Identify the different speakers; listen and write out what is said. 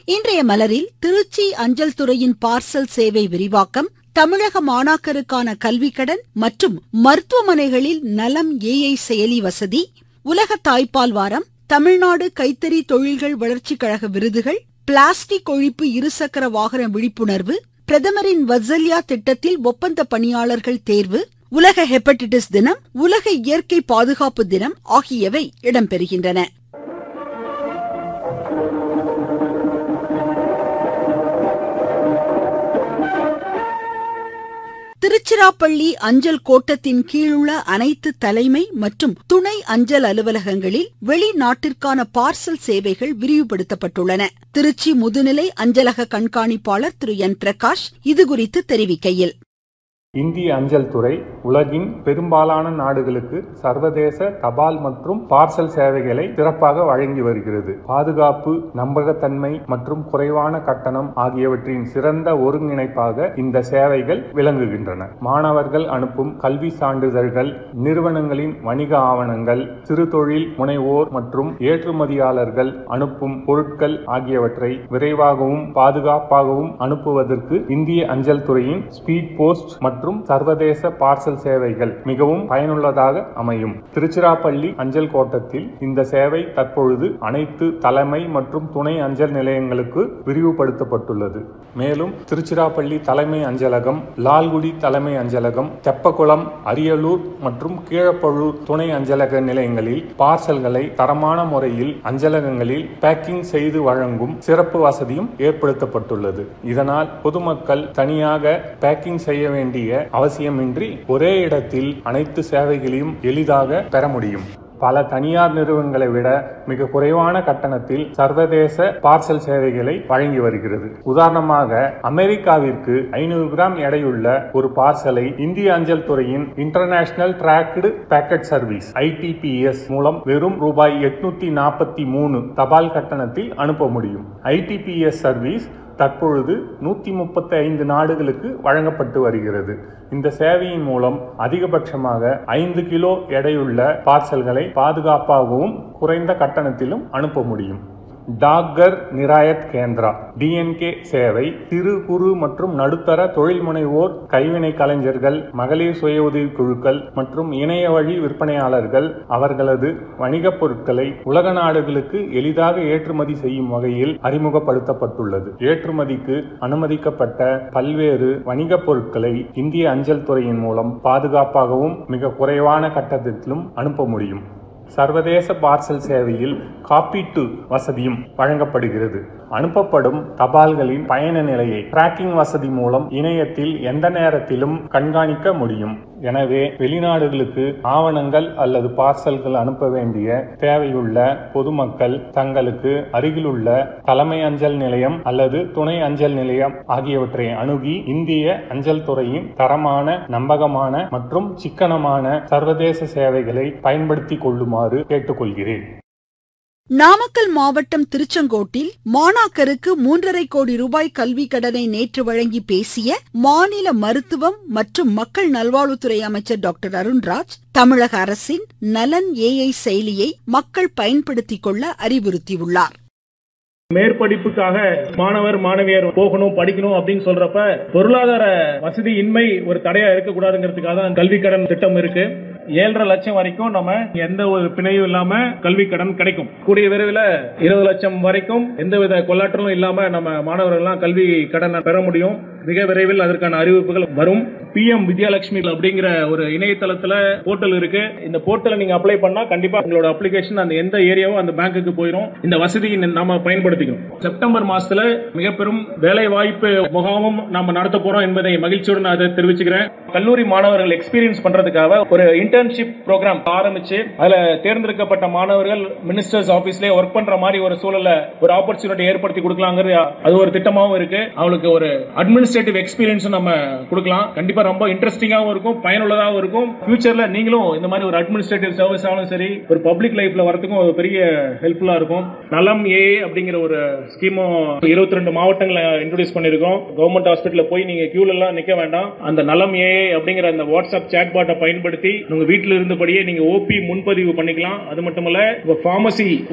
Speaker 1: இன்றைய மலரில் திருச்சி அஞ்சல் துறையின் பார்சல் சேவை விரிவாக்கம் தமிழக மாணாக்கருக்கான கல்விக்கடன் மற்றும் மருத்துவமனைகளில் நலம் ஏஐ செயலி வசதி உலக தாய்ப்பால் வாரம் தமிழ்நாடு கைத்தறி தொழில்கள் வளர்ச்சிக் கழக விருதுகள் பிளாஸ்டிக் ஒழிப்பு இருசக்கர வாகன விழிப்புணர்வு பிரதமரின் வத்சல்யா திட்டத்தில் ஒப்பந்த பணியாளர்கள் தேர்வு உலக ஹெப்படைட்டிஸ் தினம் உலக இயற்கை பாதுகாப்பு தினம் ஆகியவை இடம்பெறுகின்றன திருச்சிராப்பள்ளி அஞ்சல் கோட்டத்தின் கீழுள்ள அனைத்து தலைமை மற்றும் துணை அஞ்சல் அலுவலகங்களில் வெளிநாட்டிற்கான பார்சல் சேவைகள் விரிவுபடுத்தப்பட்டுள்ளன திருச்சி முதுநிலை அஞ்சலக கண்காணிப்பாளர் திரு என் பிரகாஷ் இதுகுறித்து தெரிவிக்கையில்
Speaker 2: இந்திய அஞ்சல் துறை உலகின் பெரும்பாலான நாடுகளுக்கு சர்வதேச தபால் மற்றும் பார்சல் சேவைகளை சிறப்பாக வழங்கி வருகிறது பாதுகாப்பு நம்பகத்தன்மை மற்றும் குறைவான கட்டணம் ஆகியவற்றின் சிறந்த ஒருங்கிணைப்பாக இந்த சேவைகள் விளங்குகின்றன மாணவர்கள் அனுப்பும் கல்வி சான்றிதழ்கள் நிறுவனங்களின் வணிக ஆவணங்கள் சிறு தொழில் முனைவோர் மற்றும் ஏற்றுமதியாளர்கள் அனுப்பும் பொருட்கள் ஆகியவற்றை விரைவாகவும் பாதுகாப்பாகவும் அனுப்புவதற்கு இந்திய அஞ்சல் துறையின் ஸ்பீட் போஸ்ட் மற்றும் மற்றும் சர்வதேச பார்சல் சேவைகள் மிகவும் பயனுள்ளதாக அமையும் திருச்சிராப்பள்ளி அஞ்சல் கோட்டத்தில் இந்த சேவை தற்பொழுது அனைத்து தலைமை மற்றும் துணை அஞ்சல் நிலையங்களுக்கு விரிவுபடுத்தப்பட்டுள்ளது மேலும் திருச்சிராப்பள்ளி தலைமை அஞ்சலகம் லால்குடி தலைமை அஞ்சலகம் தெப்பக்குளம் அரியலூர் மற்றும் கீழப்பழூர் துணை அஞ்சலக நிலையங்களில் பார்சல்களை தரமான முறையில் அஞ்சலகங்களில் பேக்கிங் செய்து வழங்கும் சிறப்பு வசதியும் ஏற்படுத்தப்பட்டுள்ளது இதனால் பொதுமக்கள் தனியாக பேக்கிங் செய்ய வேண்டிய அவசியமின்றி ஒரே இடத்தில் அனைத்து சேவைகளையும் எளிதாக பெற முடியும் பல தனியார் நிறுவனங்களை விட மிக குறைவான கட்டணத்தில் சர்வதேச பார்சல் சேவைகளை வழங்கி வருகிறது உதாரணமாக அமெரிக்காவிற்கு ஐநூறு கிராம் எடையுள்ள ஒரு பார்சலை இந்திய அஞ்சல் துறையின் international tracked packet service ITPS மூலம் வெறும் ரூபாய் எட்நூத்தி நாற்பத்தி மூணு தபால் கட்டணத்தில் அனுப்ப முடியும் ஐடிபிஎஸ் சர்வீஸ் தற்பொழுது நூத்தி முப்பத்தி ஐந்து நாடுகளுக்கு வழங்கப்பட்டு வருகிறது இந்த சேவையின் மூலம் அதிகபட்சமாக ஐந்து கிலோ எடையுள்ள பார்சல்களை பாதுகாப்பாகவும் குறைந்த கட்டணத்திலும் அனுப்ப முடியும் டாக்கர் நிராயத் கேந்திரா டிஎன்கே சேவை சிறு குறு மற்றும் நடுத்தர தொழில் முனைவோர் கைவினை கலைஞர்கள் மகளிர் சுய உதவி குழுக்கள் மற்றும் இணைய வழி விற்பனையாளர்கள் அவர்களது வணிகப் பொருட்களை உலக நாடுகளுக்கு எளிதாக ஏற்றுமதி செய்யும் வகையில் அறிமுகப்படுத்தப்பட்டுள்ளது ஏற்றுமதிக்கு அனுமதிக்கப்பட்ட பல்வேறு வணிகப் பொருட்களை இந்திய அஞ்சல் துறையின் மூலம் பாதுகாப்பாகவும் மிக குறைவான கட்டணத்திலும் அனுப்ப முடியும் சர்வதேச பார்சல் சேவையில் காப்பீட்டு வசதியும் வழங்கப்படுகிறது அனுப்பப்படும் தபால்களின் பயண நிலையை டிராக்கிங் வசதி மூலம் இணையத்தில் எந்த நேரத்திலும் கண்காணிக்க முடியும் எனவே வெளிநாடுகளுக்கு ஆவணங்கள் அல்லது பார்சல்கள் அனுப்ப வேண்டிய தேவையுள்ள பொதுமக்கள் தங்களுக்கு அருகிலுள்ள தலைமை அஞ்சல் நிலையம் அல்லது துணை அஞ்சல் நிலையம் ஆகியவற்றை அணுகி இந்திய அஞ்சல் துறையின் தரமான நம்பகமான மற்றும் சிக்கனமான சர்வதேச சேவைகளை பயன்படுத்திக் கொள்ளுமாறு கேட்டுக்கொள்கிறேன்
Speaker 1: நாமக்கல் மாவட்டம் திருச்செங்கோட்டில் மாணாக்கருக்கு மூன்றரை கோடி ரூபாய் கல்வி கடனை நேற்று வழங்கி பேசிய மாநில மருத்துவம் மற்றும் மக்கள் நல்வாழ்வுத்துறை அமைச்சர் டாக்டர் அருண்ராஜ் தமிழக அரசின் நலன் ஏஐ செயலியை மக்கள் பயன்படுத்திக் கொள்ள அறிவுறுத்தியுள்ளார்
Speaker 3: மேற்படிப்புக்காக மாணவர் மாணவியர் போகணும் படிக்கணும் அப்படின்னு சொல்றப்ப பொருளாதார வசதி இன்மை ஒரு தடையா இருக்கக்கூடாதுங்கிறதுக்காக தான் கல்வி கடன் திட்டம் இருக்கு ஏழரை லட்சம் வரைக்கும் நம்ம எந்த ஒரு பிணையும் இல்லாம கல்வி கடன் கிடைக்கும் கூடிய விரைவில் இருபது லட்சம் வரைக்கும் எந்தவித கொள்ளாற்றலும் இல்லாம நம்ம மாணவர்கள் எல்லாம் கல்வி கடன் பெற முடியும் மிக விரைவில் அதற்கான அறிவிப்புகள் வரும் பி எம் வித்யாலட்சுமி அப்படிங்கிற ஒரு இணையதளத்துல போர்ட்டல் இருக்கு இந்த போர்ட்டலை நீங்க அப்ளை பண்ணா கண்டிப்பா உங்களோட அப்ளிகேஷன் அந்த எந்த ஏரியாவோ அந்த பேங்க்குக்கு போயிடும் இந்த வசதியை நாம பயன்படுத்திக்கணும் செப்டம்பர் மாசத்துல மிக பெரும் வேலை வாய்ப்பு முகாமும் நாம நடத்த போறோம் என்பதை மகிழ்ச்சியுடன் அதை தெரிவிச்சுக்கிறேன் கல்லூரி மாணவர்கள் எக்ஸ்பீரியன்ஸ் பண்றதுக்காக ஒரு இன்டர்ன்ஷிப் ப்ரோக்ராம் ஆரம்பிச்சு அதுல தேர்ந்தெடுக்கப்பட்ட மாணவர்கள் மினிஸ்டர்ஸ் ஆபீஸ்ல ஒர்க் பண்ற மாதிரி ஒரு சூழல ஒரு ஆப்பர்ச்சுனிட்டி ஏற்படுத்தி கொடுக்கலாங்கிறது அது ஒரு திட்டமாவும் இருக்கு அவங்களுக்கு ஒரு அட்மினிஸ்ட்ரேட்டிவ் எக்ஸ்பீரியன்ஸ் நம்ம கொடுக்கலாம் கண்டிப்பா ரொம்ப இன்ட்ரெஸ்டிங்காவும் இருக்கும் பயனுள்ளதாகவும் இருக்கும் ஃபியூச்சர்ல நீங்களும் இந்த மாதிரி ஒரு அட்மினிஸ்ட்ரேட்டிவ் சர்வீஸ் ஆனாலும் சரி ஒரு பப்ளிக் லைஃப்ல வரதுக்கும் ஒரு பெரிய ஹெல்ப்ஃபுல்லா இருக்கும் நலம் ஏ அப்படிங்கிற ஒரு ஸ்கீமும் இருபத்தி ரெண்டு மாவட்டங்களை இன்ட்ரோடியூஸ் பண்ணிருக்கோம் கவர்மெண்ட் ஹாஸ்பிட்டல் போய் நீங்க கியூல எல்லாம் நிக்க வேண்டாம் அந்த நலம் ஏ அப்படிங்கிற அந்த வாட்ஸ்அப் சேட் பாட்டை பயன்படுத்தி உங்க வீட்டில் இருந்தபடியே நீங்க ஓபி முன்பதிவு பண்ணிக்கலாம் அது மட்டுமல்ல இப்ப பார்மசி